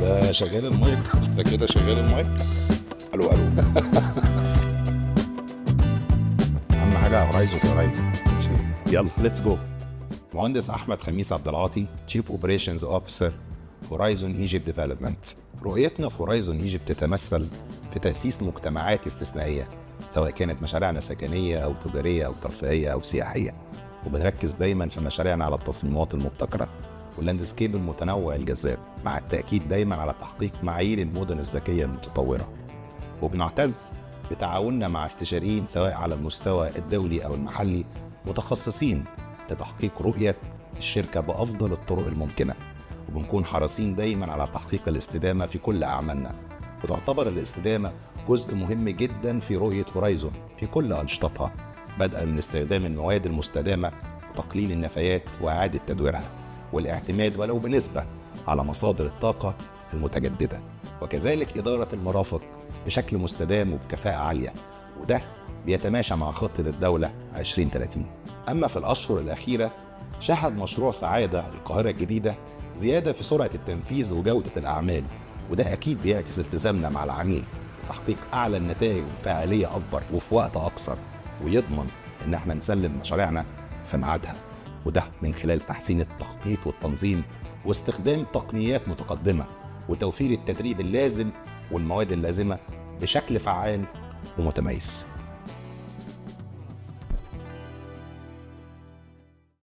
ده شغال المايك ده كده شغال المايك الو الو اهم حاجه هورايزون هورايزون يلا ليتس جو مهندس احمد خميس عبد العاطي تشيف اوبريشنز اوفيسر هورايزون ايجيبت ديفلوبمنت رؤيتنا في هورايزون ايجيبت تتمثل في تاسيس مجتمعات استثنائيه سواء كانت مشاريعنا سكنيه او تجاريه او ترفيهيه او سياحيه وبنركز دايما في مشاريعنا على التصميمات المبتكره واللاندسكيب المتنوع الجذاب مع التاكيد دايما على تحقيق معايير المدن الذكيه المتطوره وبنعتز بتعاوننا مع استشاريين سواء على المستوى الدولي او المحلي متخصصين لتحقيق رؤيه الشركه بافضل الطرق الممكنه وبنكون حريصين دايما على تحقيق الاستدامه في كل اعمالنا وتعتبر الاستدامه جزء مهم جدا في رؤيه هورايزون في كل انشطتها بدءا من استخدام المواد المستدامه وتقليل النفايات واعاده تدويرها والاعتماد ولو بنسبه على مصادر الطاقه المتجدده وكذلك اداره المرافق بشكل مستدام وبكفاءه عاليه وده بيتماشى مع خطه الدوله 2030 اما في الاشهر الاخيره شهد مشروع سعاده القاهره الجديده زياده في سرعه التنفيذ وجوده الاعمال وده اكيد بيعكس التزامنا مع العميل تحقيق اعلى النتائج وفاعليه اكبر وفي وقت اقصر ويضمن ان احنا نسلم مشاريعنا في ميعادها وده من خلال تحسين التخطيط والتنظيم واستخدام تقنيات متقدمه وتوفير التدريب اللازم والمواد اللازمه بشكل فعال ومتميز